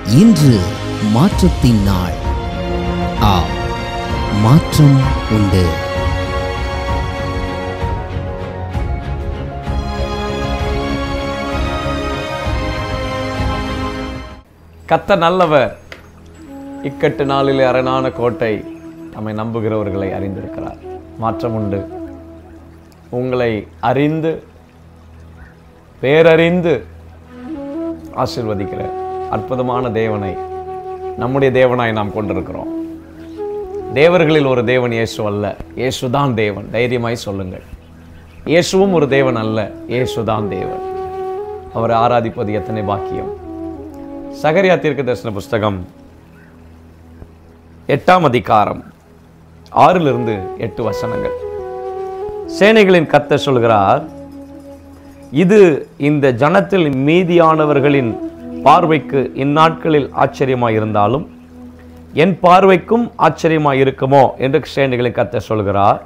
இன்று மாற்றத்தின் நாள் ஆ மாற்றம் உண்டு கத்த நல்லவர் இக்கட்டு நாளிலே அரணான கோட்டை நம்மை நம்புகிறவர்களை அறிந்திருக்கிறார் மாற்றம் உண்டு உங்களை அறிந்து பேரறிந்து ஆசிர்வதிக்கிற அற்புதமான தேவனை நம்முடைய தேவனாய் நாம் கொண்டிருக்கிறோம் தேவர்களில் ஒரு தேவன் இயேசு அல்ல இயேசுதான் தேவன் தைரியமாய் சொல்லுங்கள் இயேசுவும் ஒரு தேவன் அல்ல இயேசுதான் தேவன் அவரை ஆராதிப்பது எத்தனை பாக்கியம் சகரியா தீர்க்க தரிசன புஸ்தகம் எட்டாம் அதிகாரம் ஆறிலிருந்து எட்டு வசனங்கள் சேனைகளின் கர்த்தர் சொல்கிறார் இது இந்த ஜனத்தில் மீதியானவர்களின் பார்வைக்கு இந்நாட்களில் ஆச்சரியமாய் இருந்தாலும் என் பார்வைக்கும் ஆச்சரியமாய் இருக்குமோ என்று சேனைகளின் கர்த்தர் சொல்கிறார்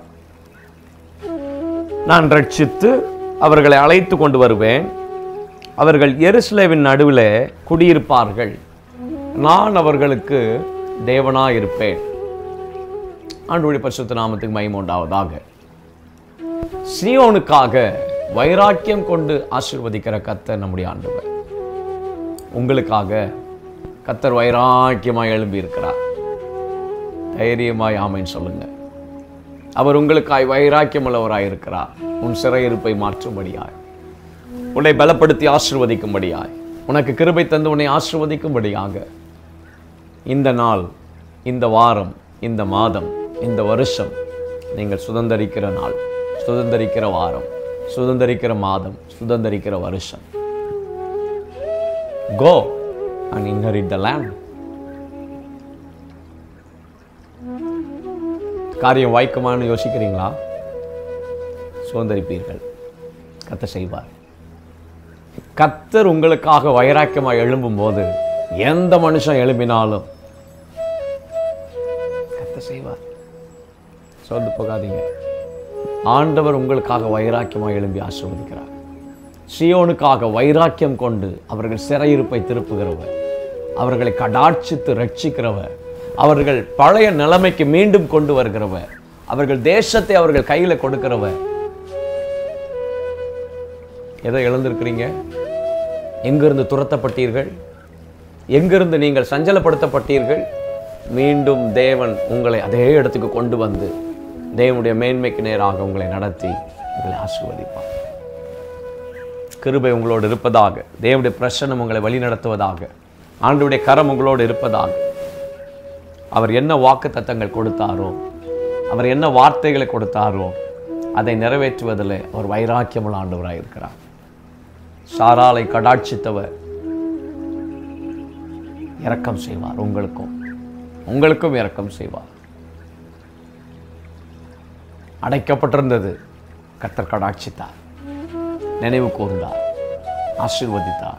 நான் ரட்சித்து அவர்களை அழைத்து கொண்டு வருவேன் அவர்கள் எருசலேமின் நடுவில் குடியிருப்பார்கள் நான் அவர்களுக்கு தேவனாய் இருப்பேன் ஆண்டுடைய பரிசுத்த நாமத்துக்கு மகிமை உண்டாவதாக சியோனுக்காக வைராக்கியம் கொண்டு ஆசீர்வதிக்கிற கத்தர் நம்முடைய ஆண்டவர் உங்களுக்காக கத்தர் வைராக்கியமாய் எழும்பி இருக்கிறார் தைரியமாய் ஆமைன்னு சொல்லுங்க அவர் உங்களுக்காய் வைராக்கியம் உள்ளவராய் இருக்கிறார் உன் சிறையிருப்பை மாற்றும்படியாய் உன்னை பலப்படுத்தி ஆசிர்வதிக்கும்படியாய் உனக்கு கிருபை தந்து உன்னை ஆசிர்வதிக்கும்படியாக இந்த நாள் இந்த வாரம் இந்த மாதம் இந்த வருஷம் நீங்கள் சுதந்தரிக்கிற நாள் சுதந்தரிக்கிற வாரம் சுதந்தரிக்கிற மாதம் சுதந்தரிக்கிற வருஷம் go and inherit the land காரியம் வாய்க்குமான்னு யோசிக்கிறீங்களா சுதந்தரிப்பீர்கள் கத்த செய்வார் கத்தர் உங்களுக்காக வைராக்கியமாக எழும்பும் போது எந்த மனுஷன் எழும்பினாலும் கத்த செய்வார் சோர்ந்து போகாதீங்க ஆண்டவர் உங்களுக்காக வைராக்கியமாக எழும்பி ஆசீர்வதிக்கிறார் சியோனுக்காக வைராக்கியம் கொண்டு அவர்கள் சிறையிருப்பை திருப்புகிறவர் அவர்களை கடாட்சித்து ரட்சிக்கிறவர் அவர்கள் பழைய நிலைமைக்கு மீண்டும் கொண்டு வருகிறவர் அவர்கள் தேசத்தை அவர்கள் கையில் கொடுக்கிறவர் எதை இழந்திருக்கிறீங்க எங்கிருந்து துரத்தப்பட்டீர்கள் எங்கிருந்து நீங்கள் சஞ்சலப்படுத்தப்பட்டீர்கள் மீண்டும் தேவன் உங்களை அதே இடத்துக்கு கொண்டு வந்து தேவனுடைய மேன்மைக்கு நேராக உங்களை நடத்தி உங்களை ஆசீர்வதிப்பார் கிருபை உங்களோடு இருப்பதாக தேவனுடைய பிரசன்னம் உங்களை வழி நடத்துவதாக ஆண்டுடைய கரம் உங்களோடு இருப்பதாக அவர் என்ன வாக்கு தத்தங்கள் கொடுத்தாரோ அவர் என்ன வார்த்தைகளை கொடுத்தாரோ அதை நிறைவேற்றுவதில் அவர் வைராக்கியமுள்ள ஆண்டவராக இருக்கிறார் சாராலை கடாட்சித்தவர் இரக்கம் செய்வார் உங்களுக்கும் உங்களுக்கும் இரக்கம் செய்வார் அடைக்கப்பட்டிருந்தது கர்த்தர் கடாட்சித்தார் நினைவு கூர்ந்தார் ஆசீர்வதித்தார்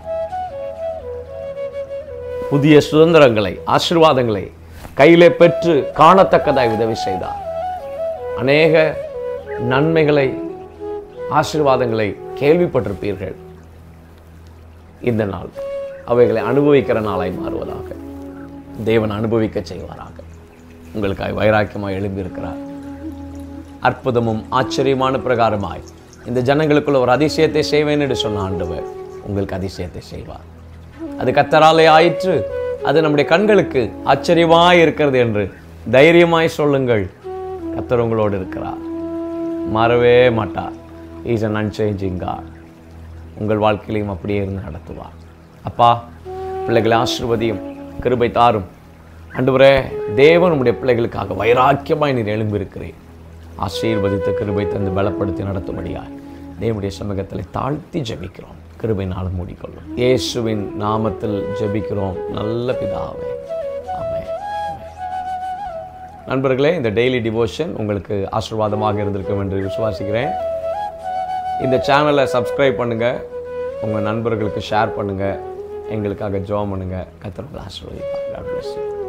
புதிய சுதந்திரங்களை ஆசீர்வாதங்களை கையிலே பெற்று காணத்தக்கதாய் உதவி செய்தார் அநேக நன்மைகளை ஆசீர்வாதங்களை கேள்விப்பட்டிருப்பீர்கள் இந்த நாள் அவைகளை அனுபவிக்கிற நாளாய் மாறுவதாக தேவன் அனுபவிக்க செய்வாராக உங்களுக்காய் வைராக்கியமாய் எழும்பியிருக்கிறார் அற்புதமும் ஆச்சரியமான பிரகாரமாய் இந்த ஜனங்களுக்குள்ள ஒரு அதிசயத்தை செய்வேன் என்று சொன்ன ஆண்டவர் உங்களுக்கு அதிசயத்தை செய்வார் அது கத்தராலே ஆயிற்று அது நம்முடைய கண்களுக்கு ஆச்சரியமாய் இருக்கிறது என்று தைரியமாய் சொல்லுங்கள் கத்தர் உங்களோடு இருக்கிறார் மாறவே மாட்டார் இஸ் அன் அன்சேஞ்சிங் காட் உங்கள் வாழ்க்கையிலையும் அப்படியே இருந்து நடத்துவார் அப்பா பிள்ளைகளை ஆசிர்வதியும் கிருபை தாரும் அன்றுவரே தேவன் உம்முடைய பிள்ளைகளுக்காக வைராக்கியமாய் நீர் எழும்பியிருக்கிறேன் ஆசீர்வதித்து கிருபை தந்து பலப்படுத்தி நடத்தும்படியாய் தேவனுடைய சமூகத்தில் தாழ்த்தி ஜெபிக்கிறோம் கிருபை நாளும் மூடிக்கொள்ளும் இயேசுவின் நாமத்தில் ஜெபிக்கிறோம் நல்ல பிதாவே ஆமென் நண்பர்களே இந்த டெய்லி டிவோஷன் உங்களுக்கு ஆசீர்வாதமாக இருந்திருக்கும் என்று விசுவாசிக்கிறேன் இந்த சேனலை சப்ஸ்கிரைப் பண்ணுங்கள் உங்கள் நண்பர்களுக்கு ஷேர் பண்ணுங்கள் எங்களுக்காக ஜோம் பண்ணுங்கள் கத்திரங்கள் ஆசீர்வதிப்பார் God bless you.